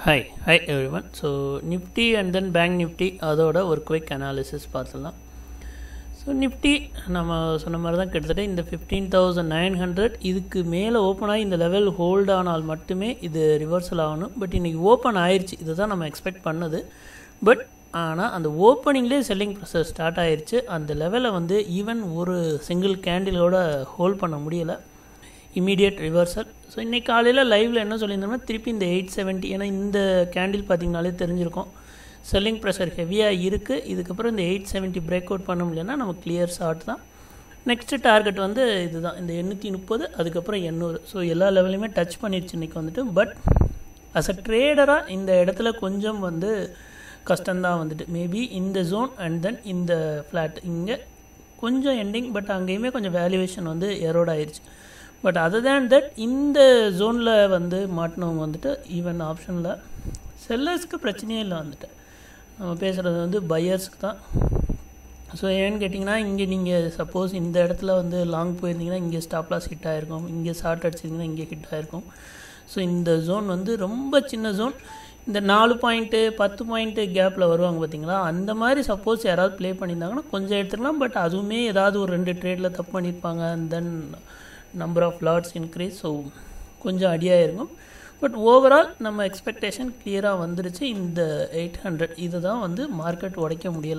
hi hi everyone so Nifty and then bank Nifty அதோட ஒரு quick analysis பார்த்துடலாம் so Nifty நம்ம சொன்ன மாதிரி தான் கிட்டத்தட்ட இந்த ஃபிஃப்டீன் தௌசண்ட் நைன் ஹண்ட்ரட் இதுக்கு மேலே ஓப்பன் ஆகி இந்த லெவல் ஹோல்ட் ஆனால் மட்டுமே இது ரிவர்சல் ஆகணும் பட் இன்றைக்கி ஓப்பன் ஆயிடுச்சு இதுதான் நம்ம எக்ஸ்பெக்ட் பண்ணது பட் ஆனால் அந்த ஓப்பனிங்லேயே செல்லிங் ப்ரெஷர் ஸ்டார்ட் ஆயிடுச்சு அந்த லெவலை வந்து ஈவன் ஒரு சிங்கிள் கேண்டிலோட ஹோல்ட் பண்ண முடியலை இமீடியட் ரிவர்சல் ஸோ இன்றைக்கி காலையில் லைவில் என்ன சொல்லியிருந்தோம்னா திருப்பி இந்த எயிட் செவன்ட்டி ஏன்னா இந்த கேண்டில் பார்த்திங்கனாலே தெரிஞ்சிருக்கும் செல்லிங் ப்ரெஷர் ஹெவியாக இருக்குது இதுக்கப்புறம் இந்த எயிட் செவன்ட்டி பிரேக் அவுட் பண்ண முடியலன்னா நம்ம கிளியர் ஷார்ட் தான் நெக்ஸ்ட்டு டார்கெட் வந்து இதுதான் இந்த எண்ணூற்றி முப்பது அதுக்கப்புறம் எண்ணூறு ஸோ எல்லா லெவலையுமே டச் பண்ணிடுச்சு இன்றைக்கி வந்துட்டு பட் அஸ் அ ட்ரேடராக இந்த இடத்துல கொஞ்சம் வந்து கஷ்டம்தான் வந்துட்டு மேபி இந்த ஜோன் அண்ட் தென் இந்த ஃப்ளாட் இங்கே கொஞ்சம் எண்டிங் பட் அங்கேயுமே கொஞ்சம் வேல்யூவேஷன் வந்து எரோட் ஆயிடுச்சு பட் அதர் தேன் தட் இந்த ஜோனில் வந்து மாட்டினவங்க வந்துட்டு ஈவன் ஆப்ஷனில் செல்லர்ஸ்க்கு பிரச்சனையே இல்லை வந்துட்டு நம்ம பேசுகிறது வந்து பையர்ஸ்க்கு தான் ஸோ ஏன்னு கேட்டிங்கன்னா இங்கே நீங்கள் சப்போஸ் இந்த இடத்துல வந்து லாங் போயிருந்தீங்கன்னா இங்கே ஸ்டாப் லாஸ் ஹிட் ஆகிருக்கும் இங்கே ஷார்ட் அடிச்சிருந்தீங்கன்னா இங்கே ஹிட் ஆகிருக்கும் ஸோ இந்த ஜோன் வந்து ரொம்ப சின்ன ஜோன் இந்த நாலு பாயிண்ட்டு பத்து பாயிண்ட்டு கேப்பில் வருவாங்க பார்த்தீங்களா அந்த மாதிரி சப்போஸ் யாராவது ப்ளே பண்ணியிருந்தாங்கன்னா கொஞ்சம் எடுத்துக்கலாம் பட் அதுவுமே ஏதாவது ஒரு ரெண்டு ட்ரேடில் தப்பு பண்ணியிருப்பாங்க and then number of lots increase so கொஞ்சம் அடியாக இருக்கும் பட் ஓவரால் நம்ம எக்ஸ்பெக்டேஷன் கிளியராக வந்துருச்சு இந்த எயிட் ஹண்ட்ரட் இதை தான் வந்து மார்க்கெட் உடைக்க முடியலை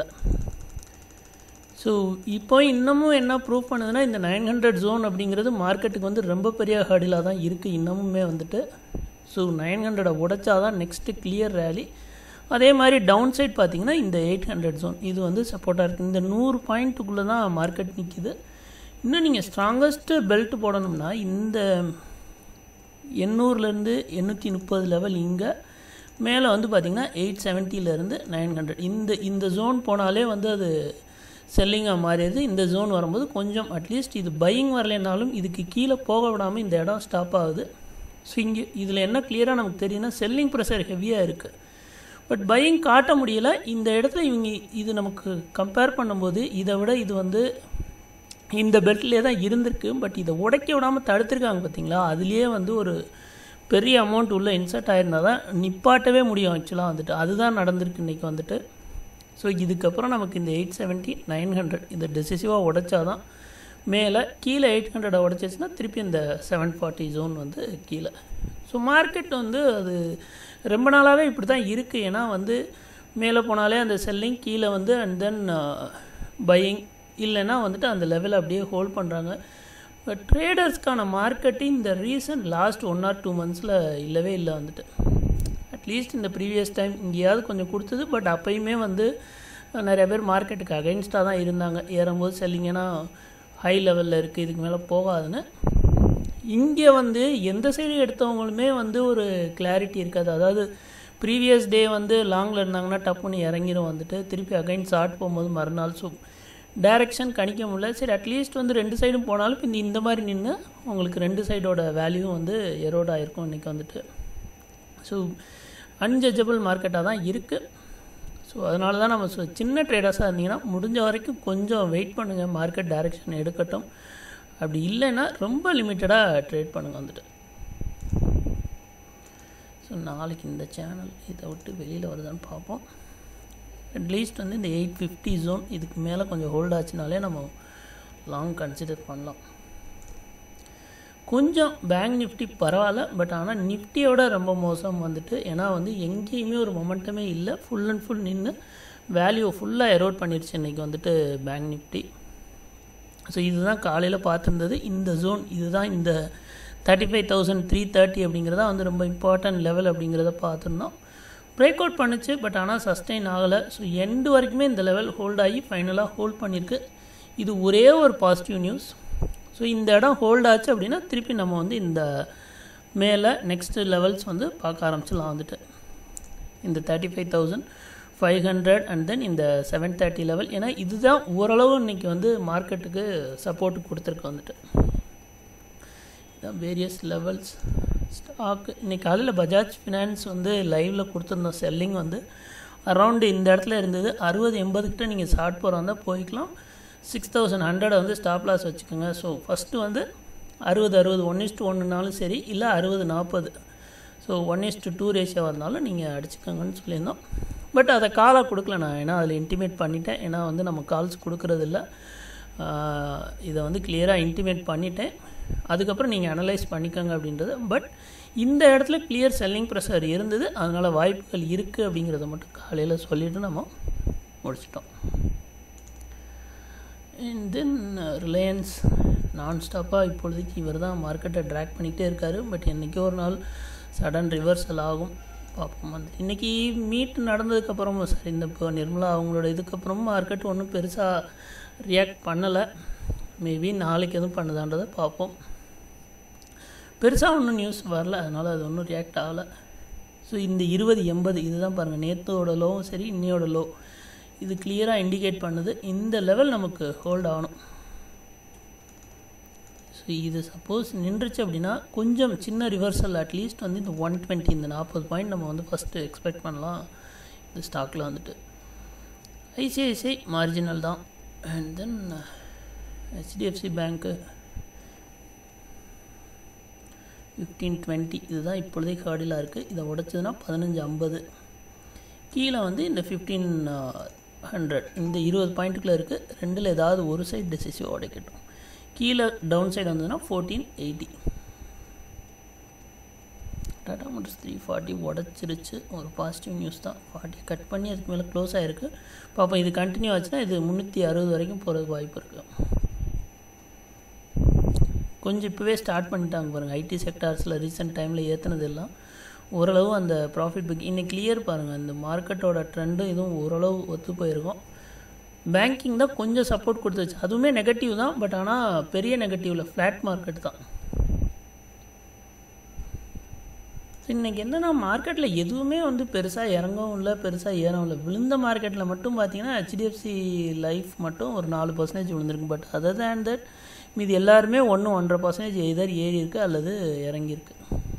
ஸோ இப்போ இன்னமும் என்ன ப்ரூவ் பண்ணுதுன்னா இந்த நைன் ஹண்ட்ரட் ஜோன் அப்படிங்கிறது மார்க்கெட்டுக்கு வந்து ரொம்ப பெரிய ஹர்டிலாக தான் இருக்குது இன்னமுமே வந்துட்டு ஸோ நைன் ஹண்ட்ரடை உடைச்சா தான் நெக்ஸ்ட்டு கிளியர் ரேலி அதே மாதிரி டவுன் சைட் பார்த்திங்கன்னா இந்த எயிட் ஹண்ட்ரட் ஜோன் இது வந்து சப்போர்ட்டாக இருக்குது இந்த நூறு பாயிண்ட்டுக்குள்ளே தான் மார்க்கெட் நிற்கிது இன்னும் நீங்கள் ஸ்ட்ராங்கஸ்ட்டு பெல்ட் போடணும்னா இந்த எண்ணூறுலேருந்து எண்ணூற்றி முப்பது லெவல் இங்கே மேலே வந்து பார்த்திங்கன்னா எயிட் செவன்ட்டிலேருந்து நைன் ஹண்ட்ரட் இந்த இந்த ஜோன் போனாலே வந்து அது செல்லிங்காக மாறிடுது இந்த ஜோன் வரும்போது கொஞ்சம் அட்லீஸ்ட் இது பையிங் வரலைனாலும் இதுக்கு கீழே போக விடாமல் இந்த இடம் ஸ்டாப் ஆகுது ஸோ இங்கே இதில் என்ன கிளியராக நமக்கு தெரியும்னா செல்லிங் ப்ரெஷர் ஹெவியாக இருக்குது பட் பையிங் காட்ட முடியல இந்த இடத்துல இவங்க இது நமக்கு கம்பேர் பண்ணும்போது இதை விட இது வந்து இந்த பெல்ட்லேயே தான் இருந்திருக்கு பட் இதை உடைக்க விடாமல் தடுத்துருக்காங்க பார்த்தீங்களா அதுலேயே வந்து ஒரு பெரிய அமௌண்ட் உள்ளே இன்சர்ட் ஆயிருந்தால் தான் நிப்பாட்டவே முடியும் ஆக்சுவலாக வந்துட்டு அதுதான் நடந்திருக்கு இன்றைக்கி வந்துட்டு ஸோ இதுக்கப்புறம் நமக்கு இந்த எயிட் செவன்ட்டி நைன் ஹண்ட்ரட் இந்த டெசிசிவாக உடைச்சா தான் மேலே கீழே எயிட் ஹண்ட்ரடை உடச்சிச்சுன்னா திருப்பி இந்த செவன் ஃபார்ட்டி ஜோன் வந்து கீழே ஸோ மார்க்கெட் வந்து அது ரொம்ப நாளாகவே இப்படி தான் இருக்குது ஏன்னா வந்து மேலே போனாலே அந்த செல்லிங் கீழே வந்து அண்ட் தென் பையிங் இல்லைன்னா வந்துட்டு அந்த லெவலில் அப்படியே ஹோல்ட் பண்ணுறாங்க பட் ட்ரேடர்ஸ்க்கான மார்க்கெட்டு இந்த recent last one or two மந்த்ஸில் இல்லவே இல்லை வந்துட்டு அட்லீஸ்ட் இந்த ப்ரீவியஸ் டைம் இங்கேயாவது கொஞ்சம் கொடுத்தது பட் அப்போயுமே வந்து நிறைய பேர் மார்க்கெட்டுக்கு அகைன்ஸ்டாக தான் இருந்தாங்க ஏறும்போது செல்லிங்கன்னா ஹை லெவலில் இருக்குது இதுக்கு மேலே போகாதுன்னு இங்கே வந்து எந்த சைடு எடுத்தவங்களுமே வந்து ஒரு கிளாரிட்டி இருக்காது அதாவது ப்ரீவியஸ் டே வந்து லாங்கில் இருந்தாங்கன்னா டப்புன்னு இறங்கிடும் வந்துட்டு திருப்பி அகைன் ஷார்ட் போகும்போது மறுநாள் ஸோ டைரெக்ஷன் கணிக்க முடியல சரி அட்லீஸ்ட் வந்து ரெண்டு சைடும் போனாலும் இந்த இந்த மாதிரி நின்று உங்களுக்கு ரெண்டு சைடோட வேல்யூவும் வந்து எரோட் ஆகிருக்கும் இன்றைக்கி வந்துட்டு ஸோ அன்ஜட்ஜபிள் மார்க்கெட்டாக தான் இருக்குது ஸோ அதனால தான் நம்ம சின்ன ட்ரேடர்ஸாக இருந்தீங்கன்னா முடிஞ்ச வரைக்கும் கொஞ்சம் வெயிட் பண்ணுங்கள் மார்க்கெட் டைரெக்ஷன் எடுக்கட்டும் அப்படி இல்லைன்னா ரொம்ப லிமிட்டடாக ட்ரேட் பண்ணுங்கள் வந்துட்டு ஸோ நாளைக்கு இந்த சேனல் இதை விட்டு வெளியில் வருதான்னு பார்ப்போம் அட்லீஸ்ட் வந்து இந்த எயிட் ஃபிஃப்டி ஜோன் இதுக்கு மேலே கொஞ்சம் ஹோல்ட் ஆச்சுனாலே நம்ம லாங் கன்சிடர் பண்ணலாம் கொஞ்சம் பேங்க் நிஃப்டி பரவாயில்ல பட் ஆனால் நிஃப்டியோட ரொம்ப மோசம் வந்துட்டு ஏன்னா வந்து எங்கேயுமே ஒரு மொமெண்டமே இல்லை ஃபுல் அண்ட் ஃபுல் நின்று வேல்யூ ஃபுல்லாக எரோட் பண்ணிடுச்சு இன்றைக்கி வந்துட்டு பேங்க் நிஃப்டி ஸோ இதுதான் காலையில் பார்த்துருந்தது இந்த ஜோன் இதுதான் இந்த thirty five thousand three thirty அப்படிங்கிறதா வந்து ரொம்ப இம்பார்ட்டன்ட் லெவல் அப்படிங்கிறத பார்த்துருந்தோம் பிரேக் அவுட் பண்ணுச்சு பட் ஆனால் சஸ்டெயின் ஆகலை ஸோ எண்டு வரைக்குமே இந்த லெவல் ஹோல்ட் ஆகி ஃபைனலாக ஹோல்ட் பண்ணியிருக்கு இது ஒரே ஒரு பாசிட்டிவ் நியூஸ் ஸோ இந்த இடம் ஹோல்ட் ஆச்சு அப்படின்னா திருப்பி நம்ம வந்து இந்த மேலே நெக்ஸ்ட் லெவல்ஸ் வந்து பார்க்க ஆரம்பிச்சிடலாம் வந்துட்டு இந்த thirty five thousand five hundred and then இந்த செவன் தேர்ட்டி லெவல் ஏன்னா இதுதான் ஓரளவு இன்றைக்கி வந்து மார்க்கெட்டுக்கு சப்போர்ட் கொடுத்துருக்கு வந்துட்டு இதான் வேரியஸ் லெவல்ஸ் ஸ்டாக்கு இன்றைக்கி காலையில் பஜாஜ் ஃபினான்ஸ் வந்து லைவில் கொடுத்துருந்தோம் செல்லிங் வந்து அரவுண்டு இந்த இடத்துல இருந்தது அறுபது எண்பதுக்கிட்ட நீங்கள் ஷார்ட் போகிற வந்தால் போய்க்கலாம் சிக்ஸ் தௌசண்ட் ஹண்ட்ரடை வந்து ஸ்டாப் லாஸ் வச்சுக்கோங்க ஸோ ஃபஸ்ட்டு வந்து அறுபது அறுபது ஒன் இஸ்ட்டு ஒன்றுனாலும் சரி இல்லை அறுபது நாற்பது so one is to two ரேஷியோவாக இருந்தாலும் நீங்கள் அடிச்சுக்கோங்கன்னு சொல்லியிருந்தோம் பட் அதை காலாக கொடுக்கல நான் ஏன்னா அதில் இன்டிமேட் பண்ணிட்டேன் ஏன்னா வந்து நம்ம கால்ஸ் கொடுக்கறதில்ல இதை வந்து கிளியராக இன்டிமேட் பண்ணிட்டேன் அதுக்கப்புறம் நீங்கள் அனலைஸ் பண்ணிக்கோங்க அப்படின்றது பட் இந்த இடத்துல கிளியர் செல்லிங் ப்ரெஷர் இருந்தது அதனால் வாய்ப்புகள் இருக்குது அப்படிங்கிறத மட்டும் காலையில் சொல்லிவிட்டு நம்ம முடிச்சிட்டோம் அண்ட் தென் ரிலையன்ஸ் நான் ஸ்டாப்பாக இப்பொழுதைக்கு இவர் தான் மார்க்கெட்டை ட்ராக் பண்ணிகிட்டே இருக்கார் பட் என்றைக்கோ ஒரு நாள் சடன் ரிவர்சல் ஆகும் பார்ப்போம் வந்து இன்றைக்கி மீட் நடந்ததுக்கப்புறமும் சார் இந்த இப்போ நிர்மலா அவங்களோட இதுக்கப்புறமும் மார்க்கெட் ஒன்றும் பெருசாக ரியாக்ட் பண்ணலை மேபி நாளைக்கு எதுவும் பண்ணுதான்றதை பார்ப்போம் பெருசாக ஒன்றும் நியூஸ் வரல அதனால் அது ஒன்றும் ரியாக்ட் ஆகலை ஸோ இந்த இருபது எண்பது இதுதான் பாருங்கள் நேற்றோட லோவும் சரி இன்னையோட லோ இது கிளியராக இண்டிகேட் பண்ணுது இந்த லெவல் நமக்கு ஹோல்ட் ஆகணும் ஸோ இது சப்போஸ் நின்றுச்சு அப்படின்னா கொஞ்சம் சின்ன ரிவர்சல் அட்லீஸ்ட் வந்து இந்த ஒன் டுவெண்ட்டி இந்த நாற்பது பாயிண்ட் நம்ம வந்து ஃபஸ்ட்டு எக்ஸ்பெக்ட் பண்ணலாம் இந்த ஸ்டாக்கில் வந்துட்டு ஐசிஐசிஐ மார்ஜினல் தான் அண்ட் தென் ஹெச்டிஎஃப்சி பேங்க்கு ஃபிஃப்டீன் டுவெண்ட்டி இதுதான் இப்பொழுதைக்கு ஹார்டிலாக இருக்குது இதை உடச்சதுன்னா பதினஞ்சு ஐம்பது கீழே வந்து இந்த ஃபிஃப்டீன் ஹண்ட்ரட் இந்த இருபது பாயிண்ட்டுக்குள்ளே இருக்குது ரெண்டில் ஏதாவது ஒரு சைடு டெசிசிவ் உடைக்கட்டும் கீழே டவுன் சைடு வந்ததுன்னா fourteen eighty Tata motors three forty உடச்சிருச்சு ஒரு பாசிட்டிவ் நியூஸ் தான் ஃபார்ட்டி கட் பண்ணி அதுக்கு மேலே க்ளோஸ் ஆகிருக்கு பார்ப்போம் இது கண்டினியூ ஆச்சுன்னா இது முந்நூற்றி அறுபது வரைக்கும் போகிறதுக்கு வாய்ப்பு இருக்குது கொஞ்சம் இப்போவே ஸ்டார்ட் பண்ணிட்டாங்க பாருங்கள் ஐடி செக்டார்ஸில் ரீசெண்ட் டைமில் ஏற்றுனது எல்லாம் ஓரளவு அந்த ப்ராஃபிட் புக் இன்னைக்கு கிளியர் பாருங்கள் இந்த மார்க்கெட்டோட ட்ரெண்டு இதுவும் ஓரளவு ஒத்து போயிருக்கும் பேங்கிங் தான் கொஞ்சம் சப்போர்ட் கொடுத்துச்சு அதுவுமே நெகட்டிவ் தான் பட் ஆனால் பெரிய நெகட்டிவில் ஃப்ளாட் மார்க்கெட் தான் இன்றைக்கி என்னென்னா மார்க்கெட்டில் எதுவுமே வந்து பெருசாக இறங்கவும் இல்லை பெருசாக ஏறவும் இல்லை விழுந்த மார்க்கெட்டில் மட்டும் பார்த்தீங்கன்னா ஹெச்டிஎஃப்சி லைஃப் மட்டும் ஒரு நாலு பர்சன்டேஜ் விழுந்திருக்கு பட் அதர் தேன் தட் மீது எல்லாருமே ஒன்று ஒன்றரை பர்சன்டேஜ் எதர் ஏறி இருக்குது அல்லது இறங்கியிருக்கு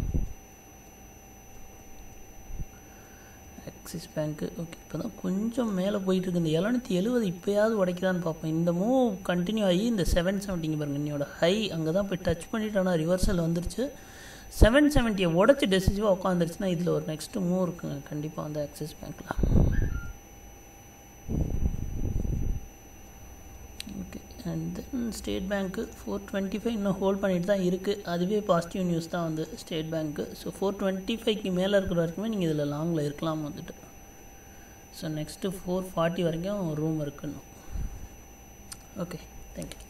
ஆக்சிஸ் பேங்க்கு ஓகே இப்போ தான் கொஞ்சம் மேலே போயிட்டுருக்கு இந்த எழுநூற்றி எழுபது இப்போயாவது உடைக்கிறான்னு பார்ப்போம் இந்த மூவ் கண்டினியூ ஆகி இந்த செவன் செவன்ட்டிங்க பாருங்கள் என்னோட ஹை அங்கே தான் போய் டச் பண்ணிட்டு ஆனால் ரிவர்சல் வந்துருச்சு செவன் செவன்ட்டியை உடச்சி டெசிசிவாக உட்காந்துருச்சுன்னா இதில் ஒரு நெக்ஸ்ட்டு மூவ் இருக்குங்க கண்டிப்பாக அந்த ஆக்சிஸ் பேங்க்கில் ஓகே அண்ட் தென் ஸ்டேட் பேங்க்கு ஃபோர் டுவெண்ட்டி ஃபைவ் இன்னும் ஹோல்ட் பண்ணிட்டு தான் இருக்குது அதுவே பாசிட்டிவ் நியூஸ் தான் வந்து ஸ்டேட் பேங்க்கு ஸோ ஃபோர் டுவெண்ட்டி ஃபைவ்க்கு மேலே இருக்கிற வரைக்குமே நீங்கள் இதில் லாங்கில் இருக்கலாம் வந்துட்டு ஸோ நெக்ஸ்ட்டு ஃபோர் ஃபார்ட்டி வரைக்கும் ரூம் இருக்குன்னு ஓகே தேங்க்யூ